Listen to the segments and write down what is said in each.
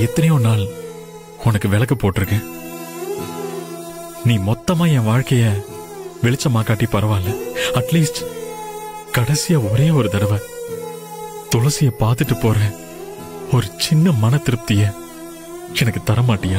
எத்தனையோ நாள் உனக்கு விளக்கு போட்டிருக்கேன் நீ மொத்தமா என் வாழ்க்கைய வெளிச்சமாக்காட்டி பரவாயில்ல அட்லீஸ்ட் கடைசியா ஒரே ஒரு தடவை துளசிய பார்த்துட்டு போற ஒரு சின்ன மன திருப்திய எனக்கு தர மாட்டியா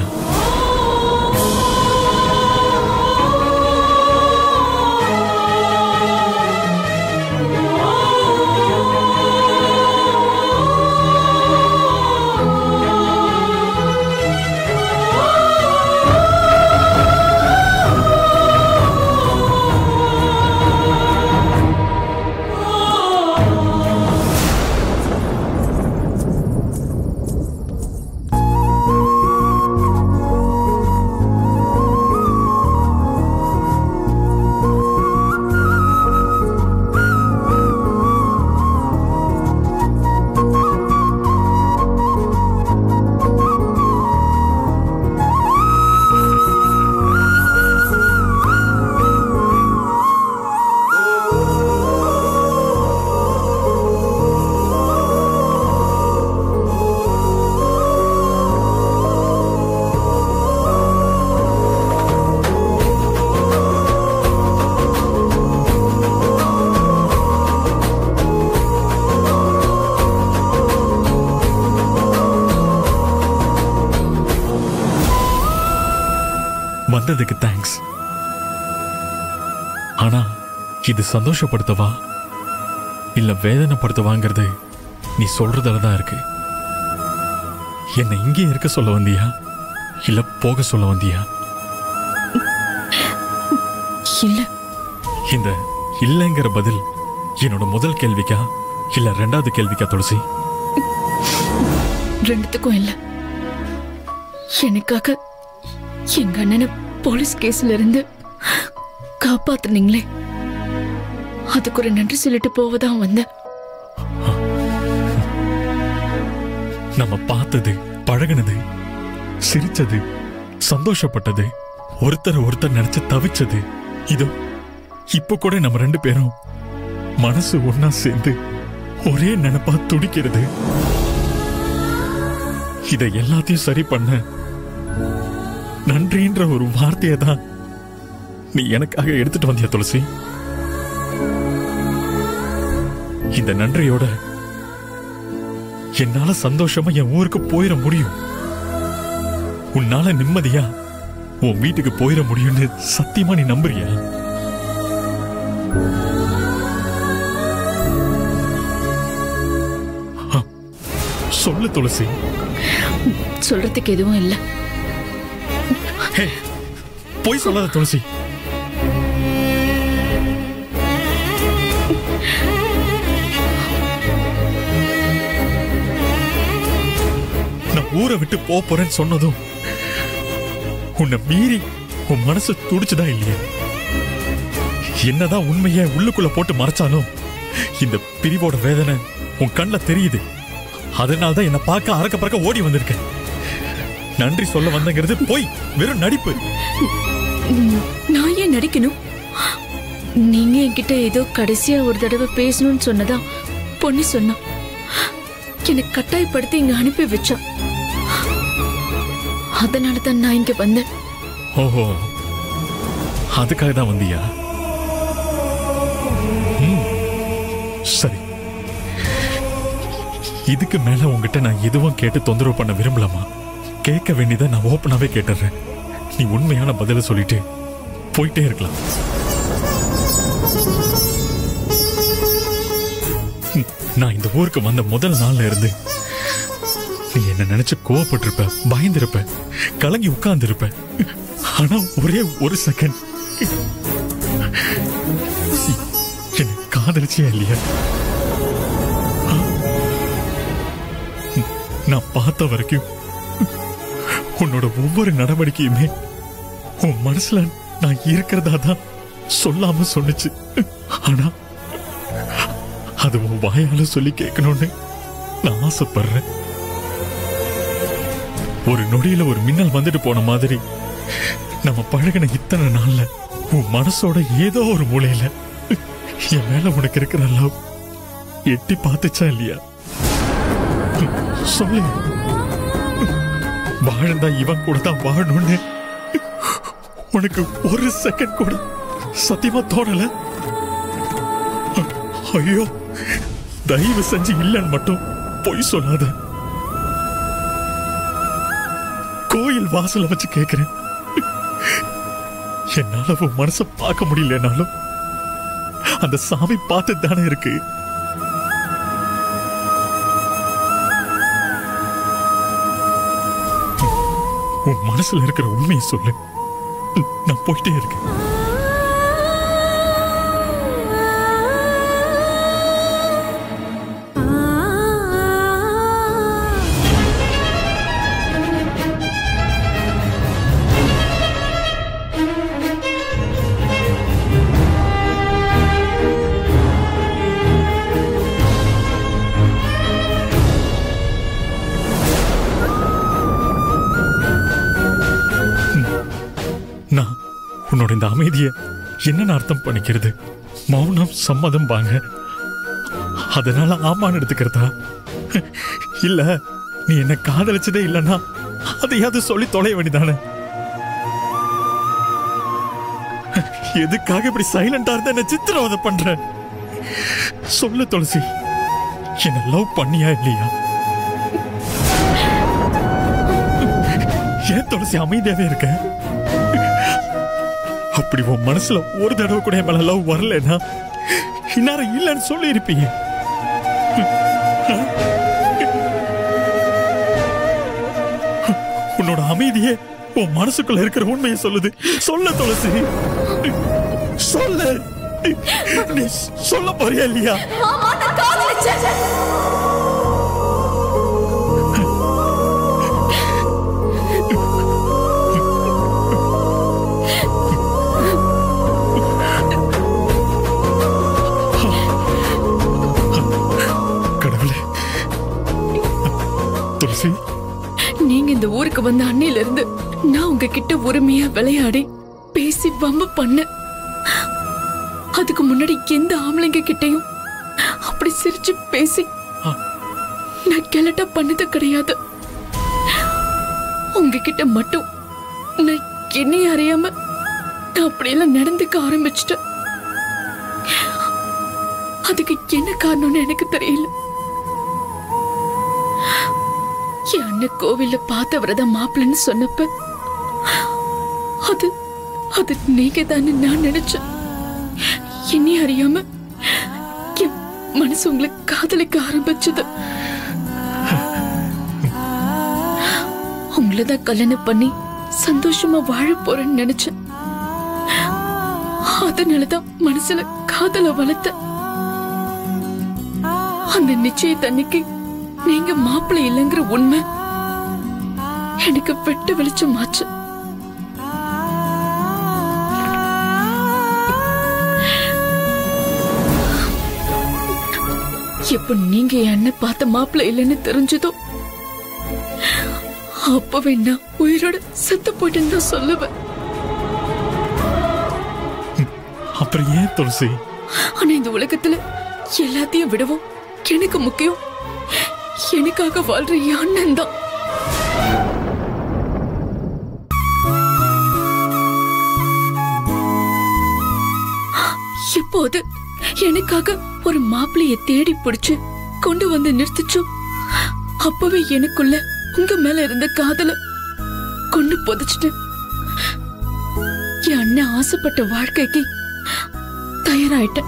வந்ததுக்கு தேங்க்ஸ் ஆனா இது சந்தோஷப்படுத்தவா இல்ல வேதனைப்படுத்தவாங்கிறது நீ சொல்றதுல தான் இருக்கு என்னை இங்கே இருக்க சொல்ல வந்தியா இல்ல போக சொல்ல வந்தியா இல்ல இந்த இல்லைங்கிற பதில் என்னோட முதல் கேள்விக்கா இல்ல ரெண்டாவது கேள்விக்கா துளசி ரெண்டுத்துக்கும் இல்ல எனக்காக எங்க அண்ணனை போலீஸ் கேஸ்ல இருந்து காப்பாத்துனீங்களே அதுக்கு ஒரு நன்றி சொல்லிட்டு போவதான் வந்தேன் நம்ம பார்த்தது பழகுனது சிரிச்சது சந்தோஷப்பட்டது ஒருத்தர் ஒருத்தர் நினைச்சு தவிச்சது இதோ இப்ப கூட நம்ம ரெண்டு பேரும் மனசு ஒன்னா சேர்ந்து ஒரே நினைப்பா துடிக்கிறது இத எல்லாத்தையும் சரி பண்ண நன்றின்ற ஒரு வார்த்தையை தான் நீ எனக்காக எடுத்துட்டு வந்தியா துளசி இந்த நன்றியோட என்னால சந்தோஷமா என் ஊருக்கு போயிட முடியும் உன்னால நிம்மதியா உன் வீட்டுக்கு போயிட முடியும்னு சத்தியமா நீ நம்புறியா ஆ, சொல்லு துளசி சொல்றதுக்கு எதுவும் இல்ல ஹே போய் சொல்லாத துளசி நான் ஊரை விட்டு போக போறேன்னு சொன்னதும் உன்னை மீறி உன் மனசு துடிச்சுதான் இல்லையா என்னதான் உண்மைய உள்ளுக்குள்ள போட்டு மறைச்சாலும் இந்த பிரிவோட வேதனை உன் கண்ணுல தெரியுது அதனால தான் என்னை பார்க்க அறக்க பறக்க ஓடி வந்திருக்கேன் நன்றி சொல்ல வந்தங்கிறது போய் வெறும் நடிப்பு நான் ஏன் நடிக்கணும் நீங்க என்கிட்ட ஏதோ கடைசியா ஒரு தடவை பேசணும்னு சொன்னதா பொண்ணு சொன்னா என்னை கட்டாயப்படுத்தி இங்க அனுப்பி வச்சான் அதனால தான் நான் இங்க வந்தேன் ஓஹோ அதுக்காக தான் வந்தியா ம், சரி இதுக்கு மேல உங்ககிட்ட நான் எதுவும் கேட்டு தொந்தரவு பண்ண விரும்பலமா கேட்க வேண்டியதை நான் ஓப்பனாவே கேட்டுறேன் நீ உண்மையான பதில சொல்லிட்டு போயிட்டே இருக்கலாம் ம், நான் இந்த ஊருக்கு வந்த முதல் நாள்ல இருந்து நீ என்ன நினைச்சு கோவப்பட்டிருப்ப பயந்திருப்ப கலங்கி உட்கார்ந்திருப்ப ஆனா ஒரே ஒரு செகண்ட் என்ன காதலிச்சியா இல்லையா ஆ? நான் பார்த்த வரைக்கும் உன்னோட ஒவ்வொரு நடவடிக்கையுமே உன் மனசுல நான் இருக்கிறதா தான் சொல்லாம சொன்னுச்சு ஆனா அது உன் வாயால சொல்லி கேட்கணும்னு நான் ஆசைப்படுறேன் ஒரு நொடியில ஒரு மின்னல் வந்துட்டு போன மாதிரி நம்ம பழகின இத்தனை நாள்ல உன் மனசோட ஏதோ ஒரு மூலையில என் மேல உனக்கு இருக்கிற லவ் எட்டி பார்த்துச்சா இல்லையா சொல்லு வாழ்ந்தா இவன் கூட தான் வாழணும்னு உனக்கு ஒரு செகண்ட் கூட சத்தியமா தோணல ஐயோ தயவு செஞ்சு இல்லைன்னு மட்டும் பொய் சொல்லாத கோயில் வாசல்ல வச்சு கேக்குறேன் என்னால உன் மனச பார்க்க முடியலனாலும் அந்த சாமி பார்த்து தானே இருக்கு உன் மனசுல இருக்கிற உண்மையை சொல்லு நான் போயிட்டே இருக்கேன் நான் உன்னோட இந்த அமைதியை என்னன்னு அர்த்தம் பண்ணிக்கிறது மௌனம் சம்மதம் வாங்க அதனால ஆமான்னு எடுத்துக்கிறதா இல்ல நீ என்ன காதலிச்சதே இல்லைன்னா அதையாவது சொல்லி தொலைய வேண்டியதானே எதுக்காக இப்படி சைலண்டா இருந்த என்ன சித்திரவதை பண்ற சொல்லு துளசி என்ன லவ் பண்ணியா இல்லையா ஏன் துளசி அமைதியாவே இருக்க அப்படி உன் மனசுல ஒரு தடவை கூட என் மேல லவ் வரலன்னா இந்நேரம் இல்லைன்னு சொல்லி இருப்பீங்க உன்னோட அமைதியே உன் மனசுக்குள்ள இருக்கிற உண்மையை சொல்லுது சொல்ல துளசி சொல்லு நீ சொல்ல போறியா இல்லையா ஆமா நான் காதலிச்சேன் கடவுளே துளசி நீங்க இந்த ஊருக்கு வந்த அன்னையில இருந்து நான் உங்ககிட்ட உரிமையா விளையாடி பேசி வம்பு பண்ண அதுக்கு முன்னாடி எந்த ஆம்பளைங்க கிட்டயும் அப்படி சிரிச்சு பேசி ஆ. நான் கிளட்டா பண்ணது கிடையாது உங்ககிட்ட மட்டும் நான் என்னைய அறியாம நான் அப்படியெல்லாம் நடந்துக்க ஆரம்பிச்சிட்டேன் அதுக்கு என்ன காரணம்னு எனக்கு தெரியல என் அண்ணன் கோவில்ல பார்த்தவரதான் மாப்பிள்ளைன்னு சொன்னப்ப அது அது நீங்க தானே நான் நினைச்சேன் என்னை அறியாம என் மனசு உங்களை காதலிக்க ஆரம்பிச்சது உங்களை தான் கல்யாணம் பண்ணி சந்தோஷமா வாழ போறேன்னு நினைச்சேன் அதனாலதான் மனசுல காதல வளர்த்த அந்த நிச்சயத்தன்னைக்கு நீங்க மாப்பிள்ளை இல்லைங்கிற உண்மை எனக்கு வெட்ட வெளிச்சமாச்சு எப்ப நீங்க என்ன பார்த்த மாப்பிள்ளை இல்லைன்னு தெரிஞ்சதோ அப்பவே நான் உயிரோட செத்து போயிட்டேன்னு தான் சொல்லுவேன் அப்புறம் ஏன் துளசி ஆனா இந்த உலகத்துல எல்லாத்தையும் விடவும் எனக்கு முக்கியம் எனக்காக வாழ்ற என் அண்ணன் தான் இப்போது எனக்காக ஒரு மாப்பிளைய தேடி பிடிச்சு கொண்டு வந்து நிறுத்திச்சோ அப்பவே எனக்குள்ள உங்க மேல இருந்த காதல கொண்டு புதைச்சிட்டு என் அண்ணன் ஆசைப்பட்ட வாழ்க்கைக்கு தயாராயிட்டேன்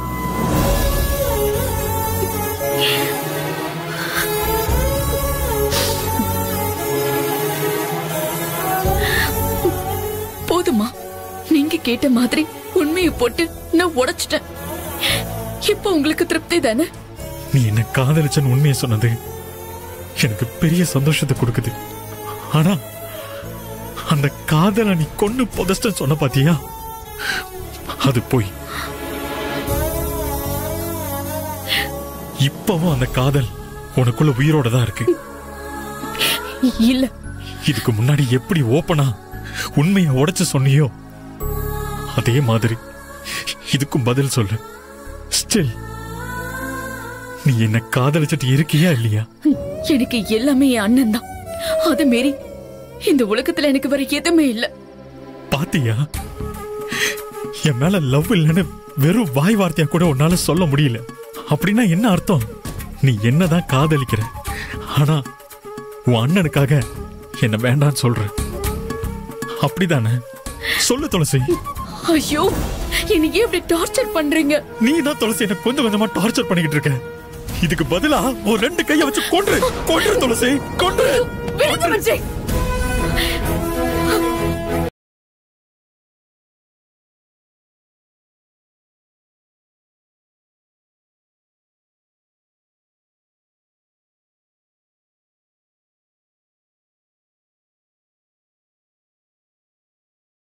போதுமா நீங்க கேட்ட மாதிரி உண்மையை போட்டு நான் உடைச்சிட்டேன் இப்போ உங்களுக்கு திருப்தி தானே நீ என்ன காதலிச்சன்னு உண்மையை சொன்னது எனக்கு பெரிய சந்தோஷத்தை கொடுக்குது ஆனா அந்த காதலை நீ கொண்டு புதைச்சிட்டன்னு சொன்ன பாத்தியா அது போய் இப்பவும் அந்த காதல் உனக்குள்ள உயிரோட தான் இருக்கு இல்ல இதுக்கு முன்னாடி எப்படி ஓப்பனா உண்மையை உடைச்சு சொன்னியோ அதே மாதிரி இதுக்கும் பதில் சொல்லு ஸ்டில் நீ என்ன காதலிச்சிட்டு இருக்கியா இல்லையா எனக்கு எல்லாமே என் அண்ணன் தான் அதை மீறி இந்த உலகத்துல எனக்கு வேற எதுவுமே இல்ல பாத்தியா என் மேல லவ் இல்லைன்னு வெறும் வாய் வார்த்தையா கூட உன்னால சொல்ல முடியல அப்படின்னா என்ன அர்த்தம் நீ என்னதான் காதலிக்கிற ஆனா உன் அண்ணனுக்காக என்ன வேண்டான்னு சொல்ற அப்படிதானே சொல்லு துளசி ஐயோ என்னை ஏன் இப்படி டார்ச்சர் பண்றீங்க நீ தான் துளசி என்ன கொஞ்சம் கொஞ்சமா டார்ச்சர் பண்ணிக்கிட்டு இருக்க இதுக்கு பதிலா ஒரு ரெண்டு கைய வச்சு கொன்று கொன்று துளசி கொன்று விடுங்க விஜய்